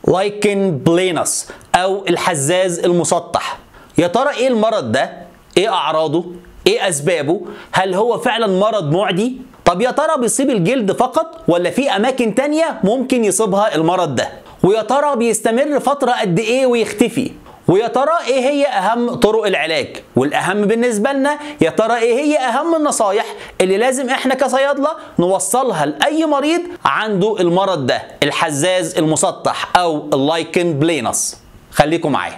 لايكن بلينس او الحزاز المسطح يا ترى ايه المرض ده ايه اعراضه ايه اسبابه هل هو فعلا مرض معدي طب يا ترى بيصيب الجلد فقط ولا في اماكن تانية ممكن يصيبها المرض ده ويا ترى بيستمر فترة قد ايه ويختفي ويا ترى ايه هي اهم طرق العلاج والاهم بالنسبه لنا يا ترى ايه هي اهم النصايح اللي لازم احنا كصيادله نوصلها لاي مريض عنده المرض ده الحزاز المسطح او اللايكن بلينس خليكم معايا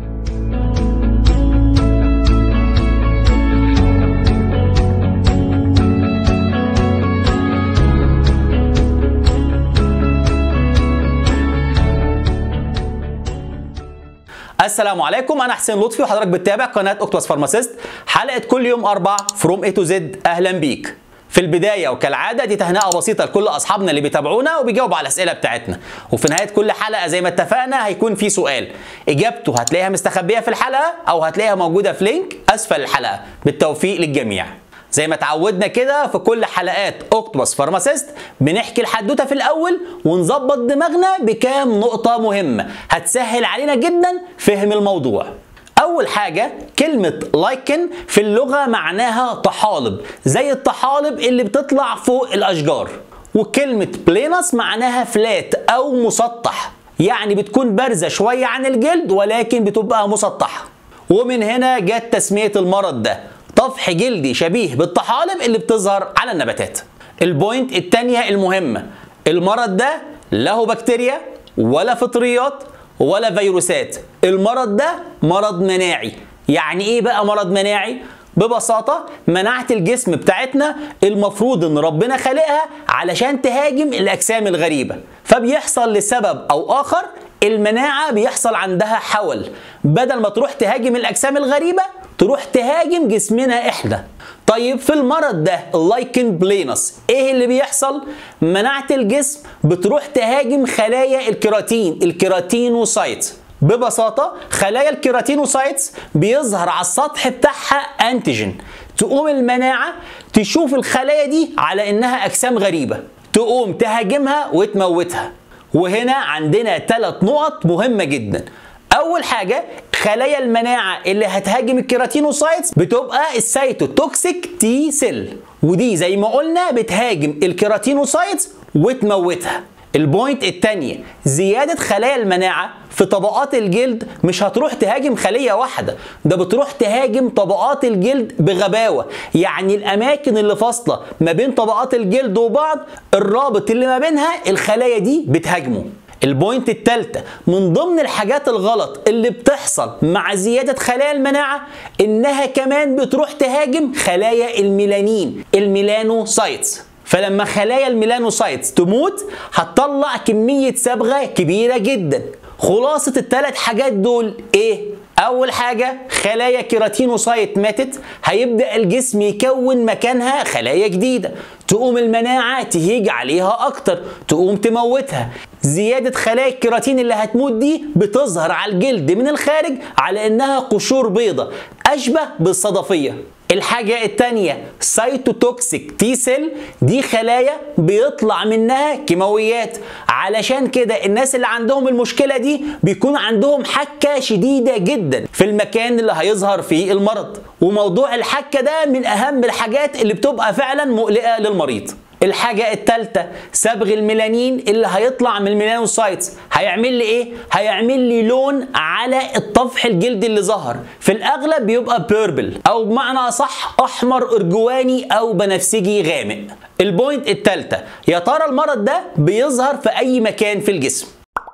السلام عليكم انا حسين لطفي وحضرتك بتتابع قناه اوكتوس فارماسيست حلقه كل يوم اربع فروم اي تو زد اهلا بيك في البداية وكالعادة دي تهنئة بسيطة لكل أصحابنا اللي بيتابعونا وبيجاوبوا على الأسئلة بتاعتنا وفي نهاية كل حلقة زي ما اتفقنا هيكون في سؤال إجابته هتلاقيها مستخبية في الحلقة أو هتلاقيها موجودة في لينك أسفل الحلقة بالتوفيق للجميع زي ما اتعودنا كده في كل حلقات اوكتوبس فارماسيست بنحكي الحدوته في الاول ونظبط دماغنا بكام نقطه مهمه هتسهل علينا جدا فهم الموضوع اول حاجه كلمه لايكن في اللغه معناها طحالب زي الطحالب اللي بتطلع فوق الاشجار وكلمه بلينس معناها فلات او مسطح يعني بتكون بارزه شويه عن الجلد ولكن بتبقى مسطحه ومن هنا جت تسميه المرض ده طفح جلدي شبيه بالطحالب اللي بتظهر على النباتات البوينت التانية المهمة المرض ده له بكتيريا ولا فطريات ولا فيروسات المرض ده مرض مناعي يعني ايه بقى مرض مناعي ببساطة مناعة الجسم بتاعتنا المفروض ان ربنا خلقها علشان تهاجم الاجسام الغريبة فبيحصل لسبب او اخر المناعة بيحصل عندها حول بدل ما تروح تهاجم الاجسام الغريبة تروح تهاجم جسمنا احنا طيب في المرض ده اللايكن بلينس ايه اللي بيحصل مناعة الجسم بتروح تهاجم خلايا الكيراتين الكيراتينوسايت ببساطة خلايا الكيراتينوسايتس بيظهر على السطح بتاعها انتيجين تقوم المناعة تشوف الخلايا دي على انها اجسام غريبة تقوم تهاجمها وتموتها وهنا عندنا ثلاث نقط مهمة جدا اول حاجه خلايا المناعه اللي هتهاجم الكيراتينوسايتس بتبقى السيتوتوكسيك تي سيل ودي زي ما قلنا بتهاجم الكيراتينوسايتس وتموتها البوينت الثانيه زياده خلايا المناعه في طبقات الجلد مش هتروح تهاجم خليه واحده ده بتروح تهاجم طبقات الجلد بغباوه يعني الاماكن اللي فاصله ما بين طبقات الجلد وبعض الرابط اللي ما بينها الخلايا دي بتهاجمه البوينت الثالثة من ضمن الحاجات الغلط اللي بتحصل مع زيادة خلايا المناعة إنها كمان بتروح تهاجم خلايا الميلانين الميلانوسايتس فلما خلايا الميلانوسايتس تموت هتطلع كمية صبغة كبيرة جدا خلاصة الثلاث حاجات دول إيه؟ أول حاجة خلايا كيراتينوسايت ماتت هيبدأ الجسم يكون مكانها خلايا جديدة تقوم المناعة تهيج عليها أكتر تقوم تموتها زيادة خلايا الكيراتين اللي هتموت دي بتظهر على الجلد من الخارج على إنها قشور بيضة أشبه بالصدفية الحاجة التانية سايتوتوكسيك تي سيل دي خلايا بيطلع منها كيماويات علشان كده الناس اللي عندهم المشكلة دي بيكون عندهم حكة شديدة جدا في المكان اللي هيظهر فيه المرض وموضوع الحكة ده من أهم الحاجات اللي بتبقى فعلا مقلقة للمريض الحاجة التالتة صبغ الميلانين اللي هيطلع من الميلانوسايتس هيعمل لي ايه؟ هيعمل لي لون على الطفح الجلدي اللي ظهر في الاغلب بيبقى بيربل او بمعنى اصح احمر ارجواني او بنفسجي غامق البوينت التالتة يا ترى المرض ده بيظهر في اي مكان في الجسم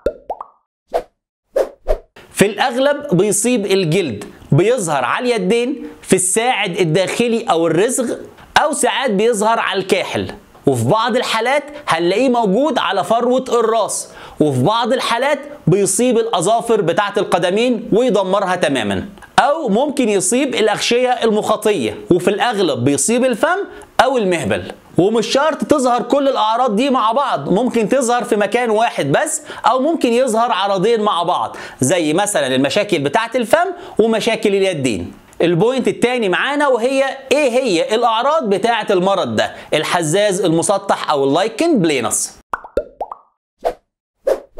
في الاغلب بيصيب الجلد بيظهر على اليدين في الساعد الداخلي او الرزغ او ساعات بيظهر على الكاحل وفي بعض الحالات هنلاقيه موجود على فروة الراس وفي بعض الحالات بيصيب الأظافر بتاعة القدمين ويدمرها تماما أو ممكن يصيب الأغشية المخاطية وفي الأغلب بيصيب الفم أو المهبل ومش شرط تظهر كل الأعراض دي مع بعض ممكن تظهر في مكان واحد بس أو ممكن يظهر عرضين مع بعض زي مثلا المشاكل بتاعة الفم ومشاكل اليدين البوينت التاني معانا وهي ايه هي الاعراض بتاعه المرض ده الحزاز المسطح او اللايكن بلينس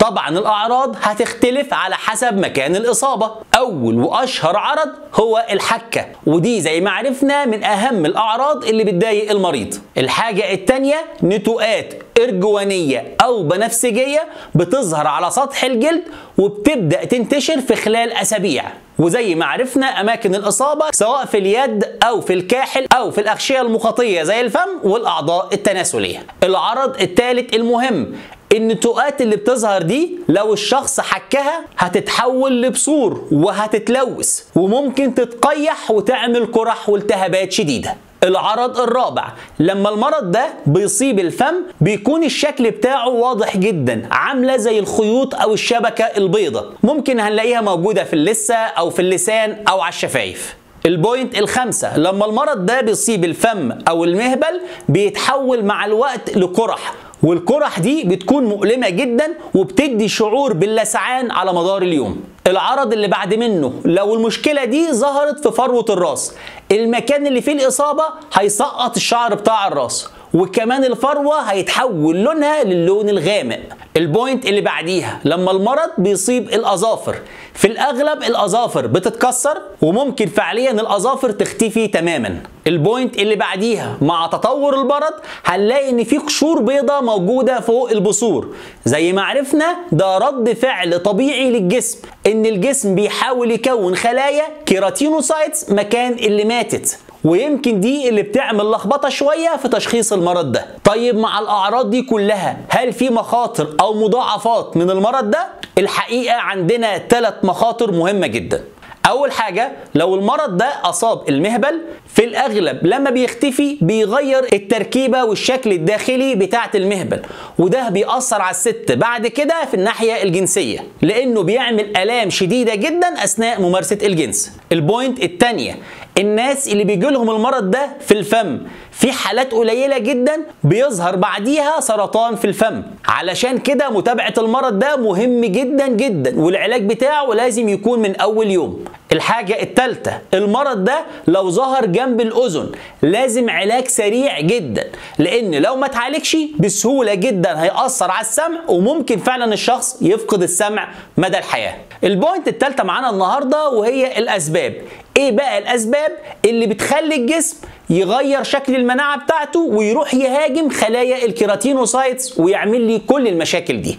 طبعا الاعراض هتختلف على حسب مكان الاصابه اول واشهر عرض هو الحكه ودي زي ما عرفنا من اهم الاعراض اللي بتضايق المريض الحاجه التانية نتوءات ارجوانيه او بنفسجيه بتظهر على سطح الجلد وبتبدا تنتشر في خلال اسابيع وزي ما عرفنا اماكن الاصابه سواء في اليد او في الكاحل او في الاغشيه المخاطيه زي الفم والاعضاء التناسليه العرض الثالث المهم النتوءات اللي بتظهر دي لو الشخص حكها هتتحول لبثور وهتتلوث وممكن تتقيح وتعمل قرح والتهابات شديده العرض الرابع لما المرض ده بيصيب الفم بيكون الشكل بتاعه واضح جدا عاملة زي الخيوط أو الشبكة البيضة ممكن هنلاقيها موجودة في اللثة أو في اللسان أو على الشفايف البوينت الخامسة لما المرض ده بيصيب الفم أو المهبل بيتحول مع الوقت لقرح والقرح دي بتكون مؤلمة جدا وبتدي شعور باللسعان على مدار اليوم العرض اللي بعد منه لو المشكلة دي ظهرت في فروة الراس المكان اللي فيه الإصابة هيسقط الشعر بتاع الراس وكمان الفروة هيتحول لونها للون الغامق البوينت اللي بعديها لما المرض بيصيب الأظافر في الأغلب الأظافر بتتكسر وممكن فعليا الأظافر تختفي تماما البوينت اللي بعديها مع تطور المرض هنلاقي ان في قشور بيضاء موجودة فوق البثور زي ما عرفنا ده رد فعل طبيعي للجسم ان الجسم بيحاول يكون خلايا كيراتينوسايتس مكان اللي ماتت ويمكن دي اللي بتعمل لخبطه شويه في تشخيص المرض ده طيب مع الاعراض دي كلها هل في مخاطر او مضاعفات من المرض ده الحقيقه عندنا ثلاث مخاطر مهمه جدا اول حاجه لو المرض ده اصاب المهبل في الاغلب لما بيختفي بيغير التركيبه والشكل الداخلي بتاعه المهبل وده بيأثر على الست بعد كده في الناحيه الجنسيه لانه بيعمل الام شديده جدا اثناء ممارسه الجنس البوينت الثانيه الناس اللي بيجي لهم المرض ده في الفم في حالات قليلة جدا بيظهر بعديها سرطان في الفم علشان كده متابعة المرض ده مهم جدا جدا والعلاج بتاعه لازم يكون من أول يوم الحاجة التالتة المرض ده لو ظهر جنب الأذن لازم علاج سريع جدا لأن لو ما اتعالجش بسهولة جدا هيأثر على السمع وممكن فعلا الشخص يفقد السمع مدى الحياة البوينت التالتة معانا النهاردة وهي الأسباب ايه بقى الاسباب اللي بتخلي الجسم يغير شكل المناعه بتاعته ويروح يهاجم خلايا الكيراتينوسايتس ويعمل لي كل المشاكل دي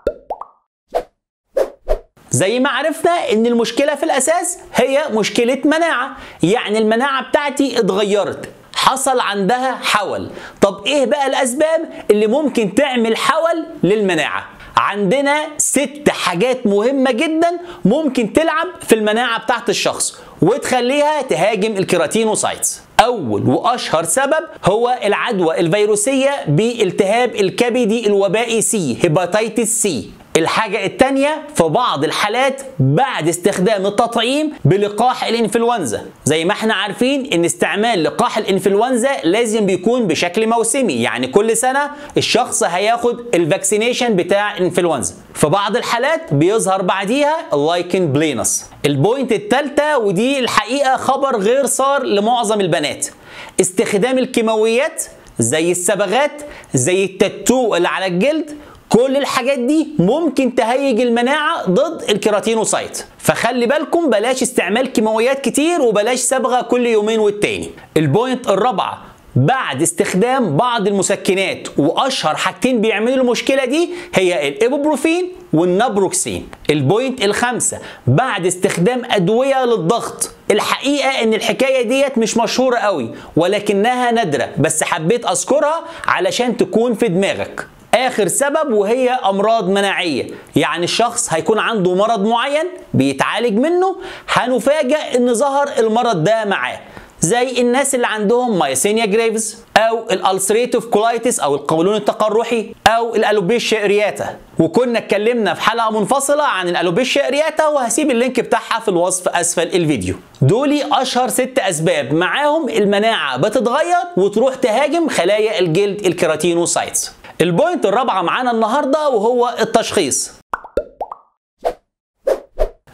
زي ما عرفنا ان المشكله في الاساس هي مشكله مناعه يعني المناعه بتاعتي اتغيرت حصل عندها حول طب ايه بقى الاسباب اللي ممكن تعمل حول للمناعه عندنا ست حاجات مهمة جدا ممكن تلعب في المناعة بتاعت الشخص وتخليها تهاجم الكيراتينوسايتس أول وأشهر سبب هو العدوى الفيروسية بالتهاب الكبدي الوبائي سي هيباتيتس سي الحاجة التانية في بعض الحالات بعد استخدام التطعيم بلقاح الانفلونزا زي ما احنا عارفين ان استعمال لقاح الانفلونزا لازم بيكون بشكل موسمي يعني كل سنة الشخص هياخد الفاكسينيشن بتاع الانفلونزا في بعض الحالات بيظهر بعديها اللايكن بلينس البوينت التالتة ودي الحقيقة خبر غير صار لمعظم البنات استخدام الكيماويات زي الصبغات زي التاتو اللي على الجلد كل الحاجات دي ممكن تهيج المناعة ضد الكيراتينوسايت فخلي بالكم بلاش استعمال كيماويات كتير وبلاش صبغة كل يومين والتاني البوينت الرابعة بعد استخدام بعض المسكنات واشهر حاجتين بيعملوا المشكله دي هي الايبوبروفين والنابروكسين البوينت الخامسه بعد استخدام ادويه للضغط الحقيقه ان الحكايه ديت مش مشهوره قوي ولكنها نادره بس حبيت اذكرها علشان تكون في دماغك اخر سبب وهي امراض مناعيه يعني الشخص هيكون عنده مرض معين بيتعالج منه هنفاجئ ان ظهر المرض ده معاه زي الناس اللي عندهم مايسينيا جريفز او الالسريتيف كولايتس او القولون التقرحي او الالوبيشيا ارياتا وكنا اتكلمنا في حلقه منفصله عن الالوبيشيا ارياتا وهسيب اللينك بتاعها في الوصف اسفل الفيديو دولي اشهر ست اسباب معاهم المناعه بتتغير وتروح تهاجم خلايا الجلد الكيراتينوسايتس البوينت الرابعه معانا النهارده وهو التشخيص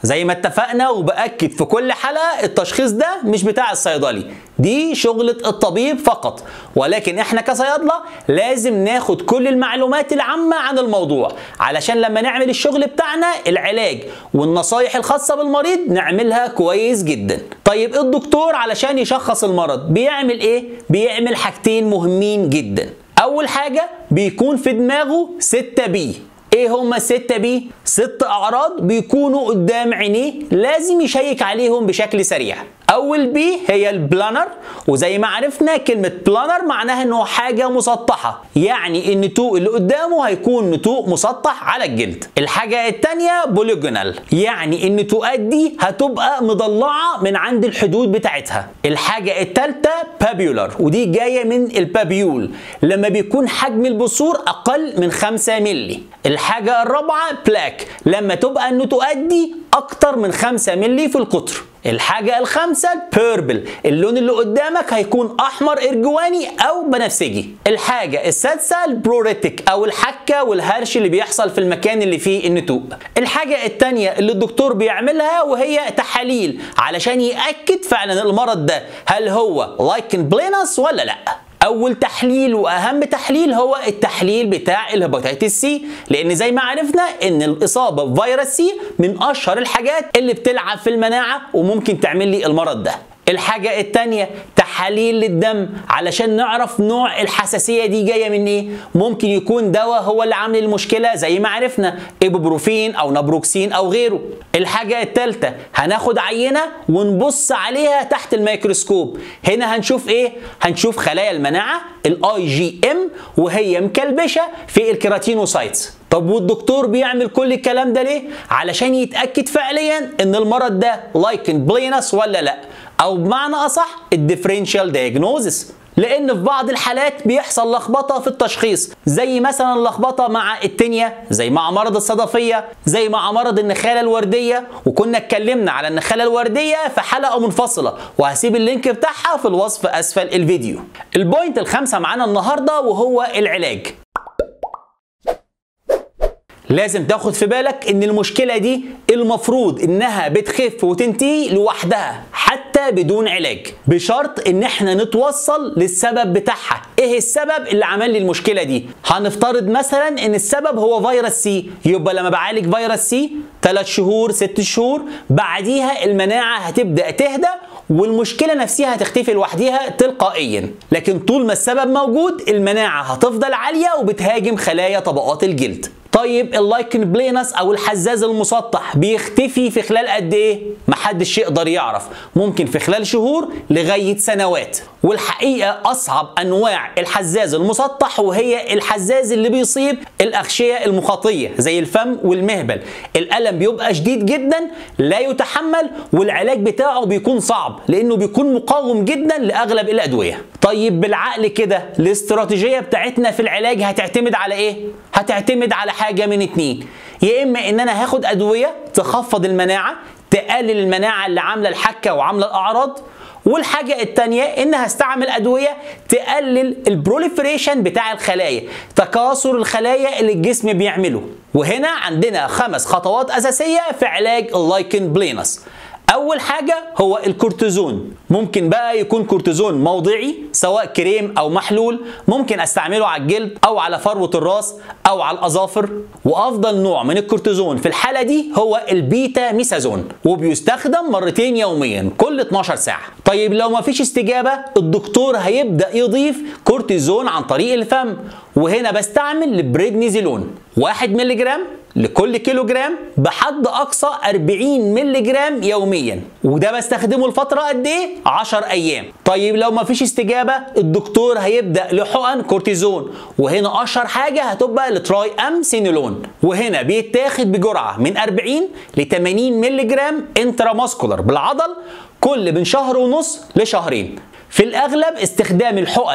زي ما اتفقنا وبأكد في كل حلقة التشخيص ده مش بتاع الصيدلي دي شغلة الطبيب فقط ولكن احنا كصيادلة لازم ناخد كل المعلومات العامة عن الموضوع علشان لما نعمل الشغل بتاعنا العلاج والنصايح الخاصة بالمريض نعملها كويس جدا طيب الدكتور علشان يشخص المرض بيعمل ايه؟ بيعمل حاجتين مهمين جدا اول حاجة بيكون في دماغه 6 بي ايه هما الستة بي؟ ست اعراض بيكونوا قدام عينيه لازم يشيك عليهم بشكل سريع اول بي هي البلانر وزي ما عرفنا كلمة بلانر معناها انه حاجة مسطحة يعني النتوء اللي قدامه هيكون نتوء مسطح على الجلد الحاجة التانية بوليجونال يعني النتوءات دي هتبقى مضلعة من عند الحدود بتاعتها الحاجة التالتة بابيولار ودي جاية من البابيول لما بيكون حجم البثور اقل من 5 مللي الحاجة الرابعة بلاك لما تبقى النتوءات دي اكتر من 5 مللي في القطر الحاجة الخامسة البيربل اللون اللي قدامك هيكون أحمر إرجواني أو بنفسجي الحاجة السادسة البروريتك أو الحكة والهرش اللي بيحصل في المكان اللي فيه النتوء الحاجة التانية اللي الدكتور بيعملها وهي تحاليل علشان يأكد فعلا المرض ده هل هو لايكن بلينس ولا لأ اول تحليل واهم تحليل هو التحليل بتاع الهيباتيتس سي لان زي ما عرفنا ان الاصابه بفيروس سي من اشهر الحاجات اللي بتلعب في المناعه وممكن تعمل لي المرض ده الحاجة التانية تحاليل للدم علشان نعرف نوع الحساسية دي جاية من ايه ممكن يكون دواء هو اللي عامل المشكلة زي ما عرفنا ايبوبروفين او نابروكسين او غيره الحاجة التالتة هناخد عينة ونبص عليها تحت الميكروسكوب هنا هنشوف ايه هنشوف خلايا المناعة الاي جي ام وهي مكلبشة في الكيراتينوسايتس طب والدكتور بيعمل كل الكلام ده ليه علشان يتأكد فعليا ان المرض ده لايكن بلينس ولا لا او بمعنى اصح الديفرنشال دايجنوزس لان في بعض الحالات بيحصل لخبطه في التشخيص زي مثلا لخبطه مع التنية زي مع مرض الصدفيه زي مع مرض النخاله الورديه وكنا اتكلمنا على النخاله الورديه في حلقه منفصله وهسيب اللينك بتاعها في الوصف اسفل الفيديو البوينت الخامسه معانا النهارده وهو العلاج لازم تاخد في بالك ان المشكله دي المفروض انها بتخف وتنتهي لوحدها حتى بدون علاج بشرط ان احنا نتوصل للسبب بتاعها ايه السبب اللي عمل لي المشكله دي هنفترض مثلا ان السبب هو فيروس سي يبقى لما بعالج فيروس سي 3 شهور 6 شهور بعديها المناعه هتبدا تهدى والمشكله نفسها هتختفي لوحدها تلقائيا لكن طول ما السبب موجود المناعه هتفضل عاليه وبتهاجم خلايا طبقات الجلد طيب اللايكن بلينس او الحزاز المسطح بيختفي في خلال قد ايه محدش يقدر يعرف ممكن في خلال شهور لغايه سنوات والحقيقه اصعب انواع الحزاز المسطح وهي الحزاز اللي بيصيب الاغشيه المخاطيه زي الفم والمهبل الالم بيبقى شديد جدا لا يتحمل والعلاج بتاعه بيكون صعب لانه بيكون مقاوم جدا لاغلب الادويه طيب بالعقل كده الاستراتيجيه بتاعتنا في العلاج هتعتمد على ايه هتعتمد على حاجه من اتنين يا اما ان انا هاخد ادويه تخفض المناعه تقلل المناعه اللي عامله الحكه وعامله الاعراض والحاجة التانية إن هستعمل أدوية تقلل البروليفريشن بتاع الخلايا تكاثر الخلايا اللي الجسم بيعمله وهنا عندنا خمس خطوات أساسية في علاج اللايكن بلينس اول حاجه هو الكورتيزون ممكن بقى يكون كورتيزون موضعي سواء كريم او محلول ممكن استعمله على الجلد او على فروه الراس او على الاظافر وافضل نوع من الكورتيزون في الحاله دي هو البيتا ميسازون وبيستخدم مرتين يوميا كل 12 ساعه طيب لو ما فيش استجابه الدكتور هيبدا يضيف كورتيزون عن طريق الفم وهنا بستعمل البريدنيزولون 1 مللي جرام لكل كيلو جرام بحد اقصى 40 مللي جرام يوميا وده بستخدمه لفتره قد ايه 10 ايام طيب لو ما فيش استجابه الدكتور هيبدا لحقن كورتيزون وهنا اشهر حاجه هتبقى التراي ام سينولون وهنا بيتاخد بجرعه من 40 ل 80 مللي جرام انتراماسكولار بالعضل كل من شهر ونص لشهرين في الاغلب استخدام الحقن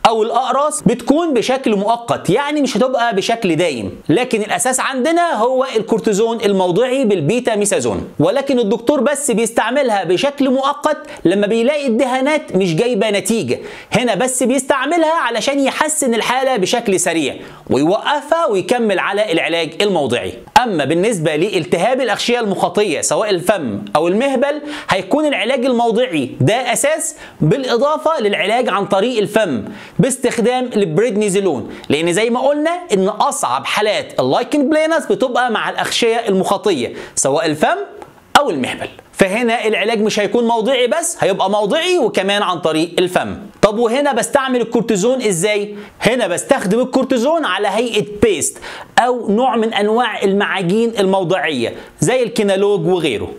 او الاقراص بتكون بشكل مؤقت يعني مش هتبقى بشكل دايم لكن الاساس عندنا هو الكورتيزون الموضعي بالبيتا ميثازون ولكن الدكتور بس بيستعملها بشكل مؤقت لما بيلاقي الدهانات مش جايبه نتيجه هنا بس بيستعملها علشان يحسن الحاله بشكل سريع ويوقفها ويكمل على العلاج الموضعي اما بالنسبه لالتهاب الاغشيه المخاطيه سواء الفم او المهبل هيكون العلاج الموضعي ده اساس بالاضافه للعلاج عن طريق الفم باستخدام البريدنيزولون لان زي ما قلنا ان اصعب حالات اللايكن بلينس بتبقى مع الاغشيه المخاطيه سواء الفم او المهبل فهنا العلاج مش هيكون موضعي بس هيبقى موضعي وكمان عن طريق الفم طب وهنا بستعمل الكورتيزون ازاي هنا بستخدم الكورتيزون على هيئه بيست او نوع من انواع المعاجين الموضعيه زي الكينالوج وغيره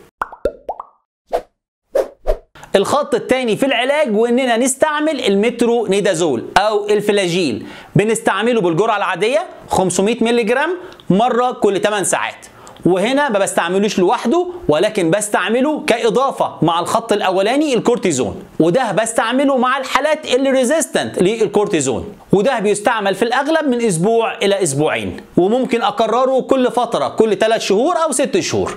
الخط الثاني في العلاج واننا نستعمل المترو نيدازول او الفلاجيل بنستعمله بالجرعه العاديه 500 مللي جرام مره كل 8 ساعات وهنا ما بستعملوش لوحده ولكن بستعمله كاضافه مع الخط الاولاني الكورتيزون وده بستعمله مع الحالات اللي ريزيستنت للكورتيزون وده بيستعمل في الاغلب من اسبوع الى اسبوعين وممكن اكرره كل فتره كل 3 شهور او 6 شهور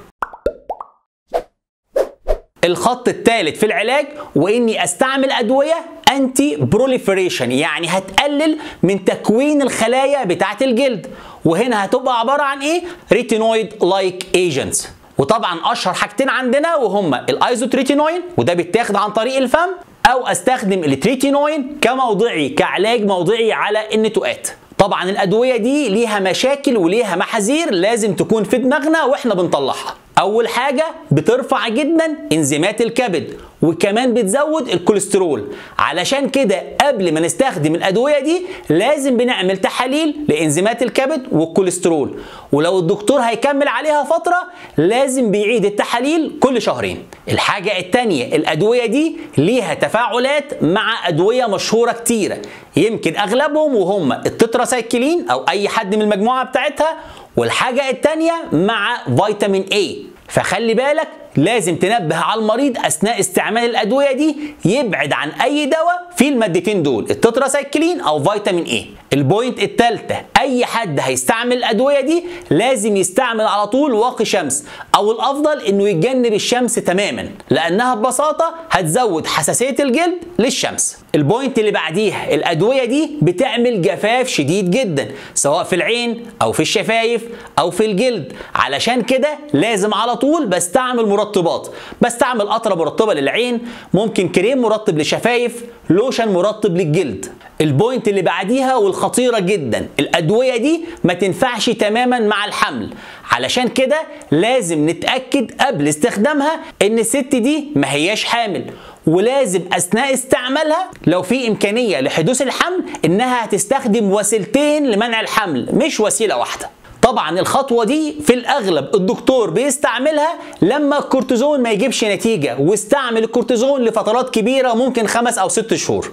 الخط الثالث في العلاج واني استعمل ادويه انتي بروليفريشن يعني هتقلل من تكوين الخلايا بتاعه الجلد وهنا هتبقى عباره عن ايه ريتينويد لايك ايجنتس وطبعا اشهر حاجتين عندنا وهما الايزوتريتينوين وده بيتاخد عن طريق الفم او استخدم التريتينوين كموضعي كعلاج موضعي على النتوءات طبعا الادويه دي ليها مشاكل وليها محاذير لازم تكون في دماغنا واحنا بنطلعها اول حاجه بترفع جدا انزيمات الكبد وكمان بتزود الكوليسترول علشان كده قبل ما نستخدم الادويه دي لازم بنعمل تحاليل لانزيمات الكبد والكوليسترول ولو الدكتور هيكمل عليها فتره لازم بيعيد التحاليل كل شهرين الحاجه الثانيه الادويه دي ليها تفاعلات مع ادويه مشهوره كتيره يمكن اغلبهم وهم التتراسايكلين او اي حد من المجموعه بتاعتها والحاجه الثانيه مع فيتامين A فخلي بالك لازم تنبه على المريض اثناء استعمال الادويه دي يبعد عن اي دواء فيه المادتين دول التتراسايكلين او فيتامين اي البوينت الثالثه اي حد هيستعمل الادويه دي لازم يستعمل على طول واقي شمس او الافضل انه يتجنب الشمس تماما لانها ببساطه هتزود حساسيه الجلد للشمس البوينت اللي بعديها الادويه دي بتعمل جفاف شديد جدا سواء في العين او في الشفايف او في الجلد علشان كده لازم على طول بستعمل مرطبات بستعمل قطره مرطبه للعين ممكن كريم مرطب للشفايف لوشن مرطب للجلد البوينت اللي بعديها والخطيره جدا الادويه دي ما تنفعش تماما مع الحمل علشان كده لازم نتاكد قبل استخدامها ان الست دي ما هياش حامل ولازم اثناء استعمالها لو في امكانيه لحدوث الحمل انها هتستخدم وسيلتين لمنع الحمل مش وسيله واحده طبعا الخطوة دي في الأغلب الدكتور بيستعملها لما الكورتيزون ما يجيبش نتيجة واستعمل الكورتيزون لفترات كبيرة ممكن خمس أو ست شهور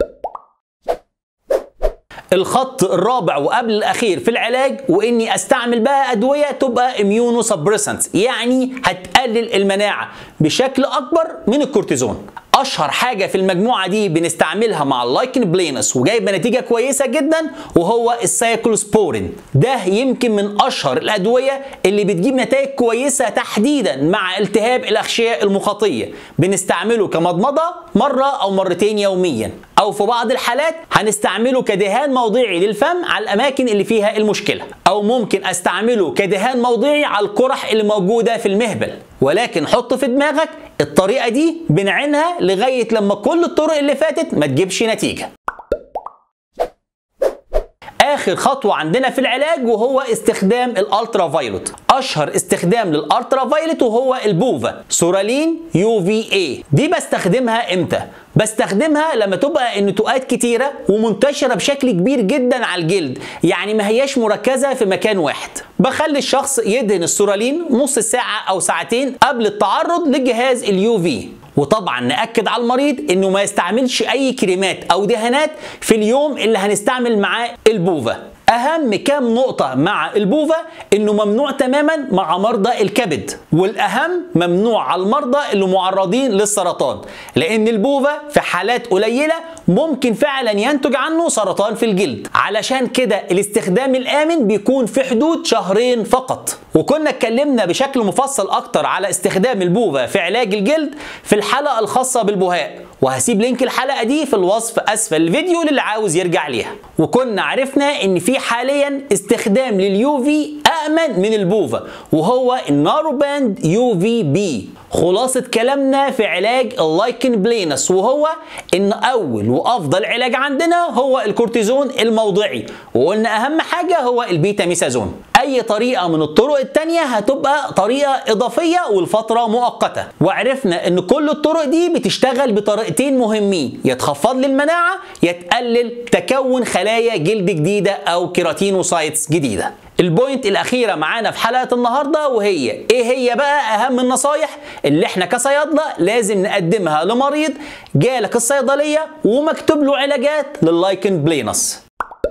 الخط الرابع وقبل الاخير في العلاج واني استعمل بقى ادويه تبقى اميونو سبريسنت يعني هتقلل المناعه بشكل اكبر من الكورتيزون اشهر حاجه في المجموعه دي بنستعملها مع اللايكن بلينس وجايبه نتيجه كويسه جدا وهو السايكلوسبورين ده يمكن من اشهر الادويه اللي بتجيب نتائج كويسه تحديدا مع التهاب الاغشيه المخاطيه بنستعمله كمضمضه مره او مرتين يوميا او في بعض الحالات هنستعمله كدهان موضعي للفم على الاماكن اللي فيها المشكله او ممكن استعمله كدهان موضعي على القرح اللي موجوده في المهبل ولكن حط في دماغك الطريقه دي بنعينها لغايه لما كل الطرق اللي فاتت ما تجيبش نتيجه اخر خطوه عندنا في العلاج وهو استخدام الالترا فايلوت اشهر استخدام للالترا فايلوت وهو البوفا سورالين يو في اي دي بستخدمها امتى بستخدمها لما تبقى النتوءات كتيره ومنتشره بشكل كبير جدا على الجلد يعني ما هياش مركزه في مكان واحد بخلي الشخص يدهن السورالين نص ساعه او ساعتين قبل التعرض لجهاز اليو في وطبعا ناكد على المريض انه ما يستعملش اي كريمات او دهانات في اليوم اللي هنستعمل معاه البوفا اهم كام نقطه مع البوفا انه ممنوع تماما مع مرضى الكبد والاهم ممنوع على المرضى اللي معرضين للسرطان لان البوفا في حالات قليله ممكن فعلا ينتج عنه سرطان في الجلد علشان كده الاستخدام الامن بيكون في حدود شهرين فقط وكنا اتكلمنا بشكل مفصل اكتر على استخدام البوفا في علاج الجلد في الحلقه الخاصه بالبهاء وهسيب لينك الحلقه دي في الوصف اسفل الفيديو للي عاوز يرجع ليها وكنا عرفنا ان في حاليا استخدام لليو في امن من البوفا وهو النارو باند يو في بي خلاصة كلامنا في علاج اللايكن بلينس وهو ان اول وافضل علاج عندنا هو الكورتيزون الموضعي وقلنا اهم حاجة هو البيتا ميثازون اي طريقة من الطرق التانية هتبقى طريقة اضافية والفترة مؤقتة وعرفنا ان كل الطرق دي بتشتغل بطريقتين مهمين يا تخفض لي المناعة يا تقلل تكون خلايا جلد جديدة او كيراتينوسايتس جديدة البوينت الاخيره معانا في حلقه النهارده وهي ايه هي بقى اهم النصايح اللي احنا كصيادله لازم نقدمها لمريض جالك الصيدليه ومكتوب له علاجات لللايكن بلينس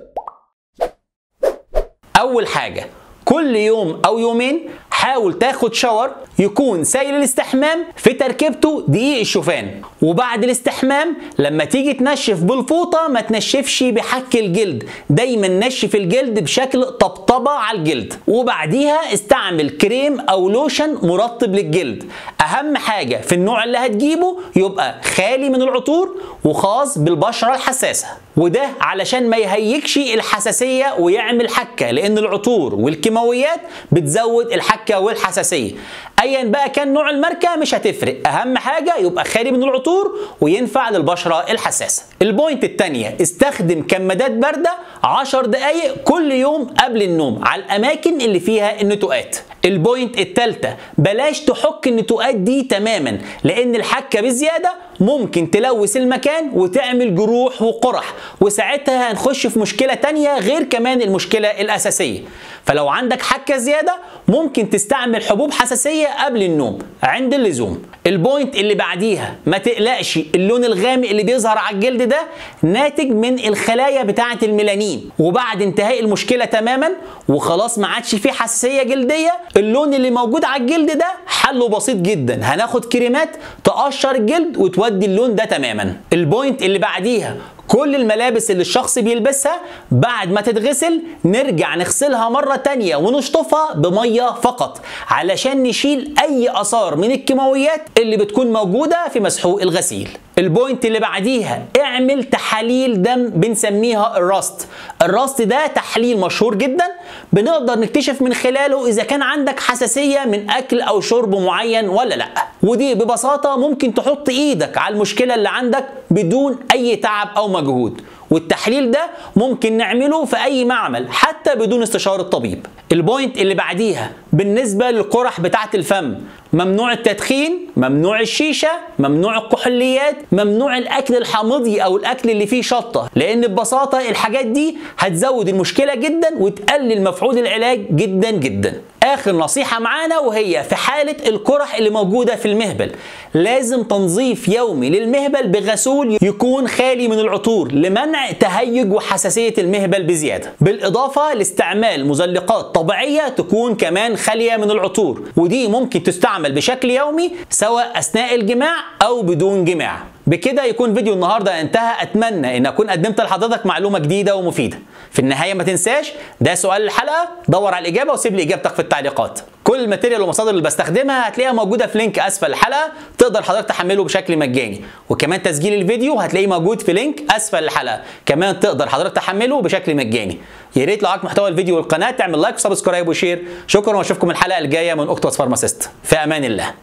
اول حاجه كل يوم او يومين حاول تاخد شاور يكون سائل الاستحمام في تركيبته دقيق الشوفان وبعد الاستحمام لما تيجي تنشف بالفوطة ما تنشفش بحك الجلد دايما نشف الجلد بشكل طبطبة على الجلد وبعديها استعمل كريم او لوشن مرطب للجلد اهم حاجة في النوع اللي هتجيبه يبقى خالي من العطور وخاص بالبشرة الحساسة وده علشان ما يهيكش الحساسية ويعمل حكة لان العطور والكيماويات بتزود الحكة والحساسية ايا بقى كان نوع الماركة مش هتفرق اهم حاجة يبقى خالي من العطور وينفع للبشرة الحساسة البوينت التانية استخدم كمادات باردة 10 دقايق كل يوم قبل النوم على الاماكن اللي فيها النتوءات البوينت التالتة بلاش تحك النتوءات دي تماما لان الحكة بزيادة ممكن تلوث المكان وتعمل جروح وقرح وساعتها هنخش في مشكلة تانية غير كمان المشكلة الأساسية فلو عندك حكة زيادة ممكن تستعمل حبوب حساسية قبل النوم عند اللزوم البوينت اللي بعديها ما تقلقش اللون الغامق اللي بيظهر على الجلد ده ناتج من الخلايا بتاعة الميلانين وبعد انتهاء المشكلة تماما وخلاص ما عادش فيه حساسية جلدية اللون اللي موجود على الجلد ده حله بسيط جدا هناخد كريمات تقشر الجلد وتودي اللون ده تماما البوينت اللي بعديها كل الملابس اللي الشخص بيلبسها بعد ما تتغسل نرجع نغسلها مرة تانية ونشطفها بمية فقط علشان نشيل أي أثار من الكيماويات اللي بتكون موجودة في مسحوق الغسيل البوينت اللي بعديها اعمل تحاليل دم بنسميها الراست الراست ده تحليل مشهور جدا بنقدر نكتشف من خلاله اذا كان عندك حساسية من اكل او شرب معين ولا لا ودي ببساطة ممكن تحط ايدك على المشكلة اللي عندك بدون اي تعب او مجهود والتحليل ده ممكن نعمله في اي معمل حتى بدون استشارة طبيب البوينت اللي بعديها بالنسبة للقرح بتاعة الفم ممنوع التدخين ممنوع الشيشة ممنوع الكحوليات ممنوع الأكل الحامضي أو الأكل اللي فيه شطة لأن ببساطة الحاجات دي هتزود المشكلة جدا وتقلل مفعول العلاج جدا جدا آخر نصيحة معانا وهي في حالة القرح اللي موجودة في المهبل لازم تنظيف يومي للمهبل بغسول يكون خالي من العطور لمنع تهيج وحساسية المهبل بزيادة بالإضافة لاستعمال مزلقات طبيعية تكون كمان خالية من العطور ودي ممكن تستعمل بشكل يومي سواء أثناء الجماع أو بدون جماع بكده يكون فيديو النهارده انتهى اتمنى ان اكون قدمت لحضرتك معلومه جديده ومفيده في النهايه ما تنساش ده سؤال الحلقه دور على الاجابه وسيب لي اجابتك في التعليقات كل الماتيريال والمصادر اللي بستخدمها هتلاقيها موجوده في لينك اسفل الحلقه تقدر حضرتك تحمله بشكل مجاني وكمان تسجيل الفيديو هتلاقيه موجود في لينك اسفل الحلقه كمان تقدر حضرتك تحمله بشكل مجاني يا ريت لو عجبك محتوى الفيديو والقناه تعمل لايك وسبسكرايب وشير شكرا واشوفكم الحلقه الجايه من اوكتوس فارماسيست في امان الله